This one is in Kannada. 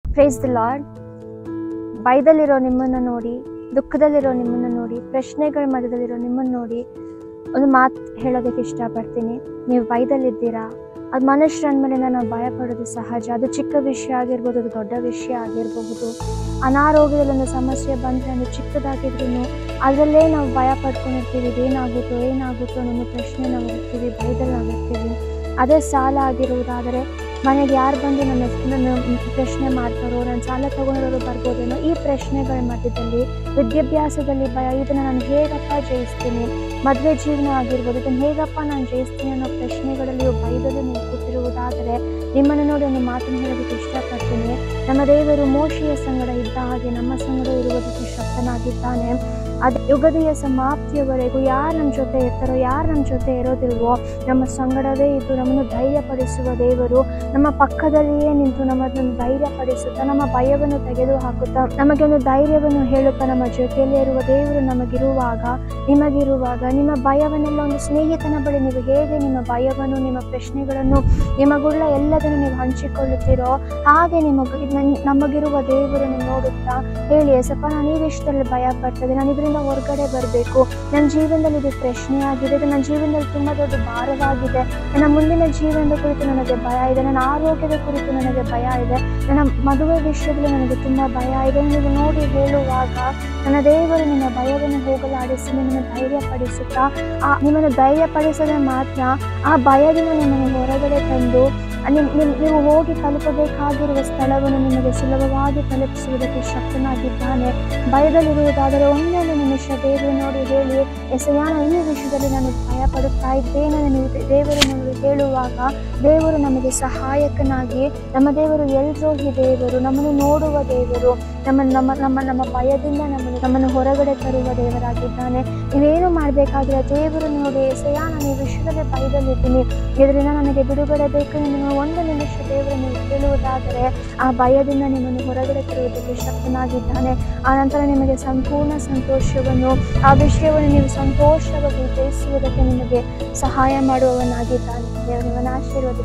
ಪ್ರೈಸ್ ದ ಲಾರ್ಡ್ ಭಯದಲ್ಲಿರೋ ನಿಮ್ಮನ್ನು ನೋಡಿ ದುಃಖದಲ್ಲಿರೋ ನಿಮ್ಮನ್ನು ನೋಡಿ ಪ್ರಶ್ನೆಗಳ ಮಧ್ಯದಲ್ಲಿರೋ ನಿಮ್ಮನ್ನು ನೋಡಿ ಒಂದು ಮಾತು ಹೇಳೋದಕ್ಕೆ ಇಷ್ಟಪಡ್ತೀನಿ ನೀವು ಭಯದಲ್ಲಿದ್ದೀರಾ ಅದು ಮನುಷ್ಯರ ಅಂದಮೇಲೆ ನಾವು ಭಯ ಪಡೋದು ಸಹಜ ಅದು ಚಿಕ್ಕ ವಿಷಯ ಆಗಿರ್ಬೋದು ಅದು ದೊಡ್ಡ ವಿಷಯ ಆಗಿರಬಹುದು ಅನಾರೋಗ್ಯದಲ್ಲಿ ಒಂದು ಸಮಸ್ಯೆ ಬಂದರೆ ಅದು ಚಿಕ್ಕದಾಗಿದ್ರು ಅದರಲ್ಲೇ ನಾವು ಭಯ ಪಡ್ಕೊಂಡಿರ್ತೀವಿ ಇದೇನಾಗುತ್ತೋ ಏನಾಗುತ್ತೋ ಅನ್ನೋ ಪ್ರಶ್ನೆ ನಾವು ಇರ್ತೀವಿ ಭಯದಲ್ಲಿ ನಾವು ಇರ್ತೀವಿ ಅದೇ ಸಾಲ ಆಗಿರುವುದಾದರೆ ಮನೆಗೆ ಯಾರು ಬಂದು ನನ್ನ ನನ್ನ ಪ್ರಶ್ನೆ ಮಾಡ್ತಾರೋ ನನ್ನ ಸಾಲ ತಗೊಂಡಿರೋರು ಬರ್ಬೋದೇನೋ ಈ ಪ್ರಶ್ನೆಗಳ ಮಧ್ಯದಲ್ಲಿ ವಿದ್ಯಾಭ್ಯಾಸದಲ್ಲಿ ಭಯ ಇದನ್ನು ನಾನು ಹೇಗಪ್ಪ ಜಯಿಸ್ತೀನಿ ಮದುವೆ ಜೀವನ ಆಗಿರ್ಬೋದು ಇದನ್ನು ಹೇಗಪ್ಪ ನಾನು ಜಯಿಸ್ತೀನಿ ಅನ್ನೋ ಪ್ರಶ್ನೆಗಳಲ್ಲಿಯೂ ಭಯದಲ್ಲಿ ನೀವು ಕೂತಿರುವುದಾದರೆ ನಿಮ್ಮನ್ನು ನೋಡಿ ಒಂದು ಮಾತನ್ನು ಹೇಳೋದಕ್ಕೆ ಇಷ್ಟಪಡ್ತೀನಿ ನಮ್ಮ ದೇವರು ಮೋಶಿಯ ಸಂಗಡ ಇದ್ದ ಹಾಗೆ ನಮ್ಮ ಸಂಗಡ ಇರುವುದಕ್ಕೆ ಶಕ್ತನಾಗಿದ್ದಾನೆ ಅದು ಯುಗದಿಯ ಸಮಾಪ್ತಿಯವರೆಗೂ ಯಾರು ನಮ್ಮ ಜೊತೆ ಇರ್ತಾರೋ ಯಾರು ನಮ್ಮ ಜೊತೆ ಇರೋದಿಲ್ವೋ ನಮ್ಮ ಸಂಗಡವೇ ಇದ್ದು ನಮ್ಮನ್ನು ಧೈರ್ಯಪಡಿಸುವ ದೇವರು ನಮ್ಮ ಪಕ್ಕದಲ್ಲಿಯೇ ನಿಂತು ನಮ್ಮದನ್ನು ಧೈರ್ಯಪಡಿಸುತ್ತಾ ನಮ್ಮ ಭಯವನ್ನು ತೆಗೆದು ಹಾಕುತ್ತಾ ನಮಗೆ ಒಂದು ಧೈರ್ಯವನ್ನು ಹೇಳುತ್ತಾ ನಮ್ಮ ಜೊತೆಯಲ್ಲೇ ಇರುವ ದೇವರು ನಮಗಿರುವಾಗ ನಿಮಗಿರುವಾಗ ನಿಮ್ಮ ಭಯವನ್ನೆಲ್ಲ ಒಂದು ಸ್ನೇಹಿತನ ಬಳಿ ನೀವು ಹೇಗೆ ನಿಮ್ಮ ಭಯವನ್ನು ನಿಮ್ಮ ಪ್ರಶ್ನೆಗಳನ್ನು ನಿಮಗುಳ್ಳ ಎಲ್ಲದನ್ನು ನೀವು ಹಂಚಿಕೊಳ್ಳುತ್ತೀರೋ ಹಾಗೆ ನಿಮಗ ನನ್- ನಮಗಿರುವ ದೇವರನ್ನು ನೋಡುತ್ತಾ ಹೇಳಿ ಎಸಪ್ಪ ನಾನು ಈ ವಿಷಯದಲ್ಲಿ ಭಯ ಪಡ್ತದೆ ನಾನು ಇದರಿಂದ ಹೊರಗಡೆ ಬರಬೇಕು ನನ್ನ ಜೀವನದಲ್ಲಿ ಇದು ಪ್ರಶ್ನೆ ಆಗಿದೆ ಇದು ನನ್ನ ಜೀವನದಲ್ಲಿ ತುಂಬ ದೊಡ್ಡ ಭಾರವಾಗಿದೆ ನನ್ನ ಮುಂದಿನ ಜೀವನದ ಕುರಿತು ನನಗೆ ಭಯ ಇದೆ ನನ್ನ ಆರೋಗ್ಯದ ಕುರಿತು ನನಗೆ ಭಯ ಇದೆ ನನ್ನ ಮದುವೆ ವಿಷಯದಲ್ಲಿ ನನಗೆ ತುಂಬ ಭಯ ಇದೆ ನೀವು ನೋಡಿ ಹೇಳುವಾಗ ನನ್ನ ದೇವರು ನಿಮ್ಮ ಭಯವನ್ನು ಹೋಗಲಾಡಿಸಿ ನಿಮ್ಮನ್ನು ಧೈರ್ಯಪಡಿಸುತ್ತಾ ಆ ನಿಮ್ಮನ್ನು ಧೈರ್ಯಪಡಿಸದೆ ಮಾತ್ರ ಆ ಭಯದಿಂದ ನಿಮ್ಮನ್ನು ಹೊರಗಡೆ ತಂದು ನಿಮ್ ನಿಮ್- ನೀವು ಹೋಗಿ ತಲುಪಬೇಕಾಗಿರುವ ಸ್ಥಳವನ್ನು ನಿಮಗೆ ಸುಲಭವಾಗಿ ತಲುಪಿಸುವುದಕ್ಕೆ ಶಕ್ತನಾಗಿದ್ದಾನೆ ಭಯದಲ್ಲಿರುವುದಾದರೆ ಒಂದೊಂದು ನಿಮಿಷ ದೇವರು ನೋಡಿ ಹೇಳಿ ಎಸೆಯಾನ ಈ ವಿಷಯದಲ್ಲಿ ನಾನು ಭಯ ಪಡುತ್ತಾ ಇದ್ದೇನೆ ನೀವು ದೇ- ದೇವರು ನಮಗೆ ಹೇಳುವಾಗ ದೇವರು ನಮಗೆ ಸಹಾಯಕನಾಗಿ ನಮ್ಮ ದೇವರು ಎಲ್ರೋಹಿ ದೇವರು ನಮ್ಮನ್ನು ನೋಡುವ ದೇವರು ನಮ್ಮ ನಮ್ಮ ನಮ್ಮ ನಮ್ಮ ಭಯದಿಂದ ನಮ್ಮನ್ನು ನಮ್ಮನ್ನು ಹೊರಗಡೆ ತರುವ ದೇವರಾಗಿದ್ದಾನೆ ನೀವೇನು ಮಾಡಬೇಕಾದ್ರೆ ದೇವರು ನೋಡಿ ಎಸೆಯಾ ನಾನು ಈ ವಿಷಯದಲ್ಲಿ ಭಯದಲ್ಲಿದ್ದೀನಿ ಇದರಿಂದ ನನಗೆ ಬಿಡುಗಡೆ ಬೇಕು ನೀವು ಒಂದು ನಿಮಿಷ ದೇವರು ನೀವು ಕೇಳುವುದಾದರೆ ಆ ಭಯದಿಂದ ನಿಮ್ಮನ್ನು ಹೊರಗಡೆ ತರುವುದಕ್ಕೆ ಶಕ್ತನಾಗಿದ್ದಾನೆ ಆ ನಂತರ ನಿಮಗೆ ಸಂಪೂರ್ಣ ಸಂತೋಷವನ್ನು ಆ ವಿಷಯವನ್ನು ನೀವು ಸಂತೋಷವಾಗಿ ಜಯಿಸುವುದಕ್ಕೆ ನಿಮಗೆ ಸಹಾಯ ಮಾಡುವವನಾಗಿದ್ದಾನೆ ದೇವರು ನಿಮ್ಮನ್ನು ಆಶೀರ್ವದಿಸಿ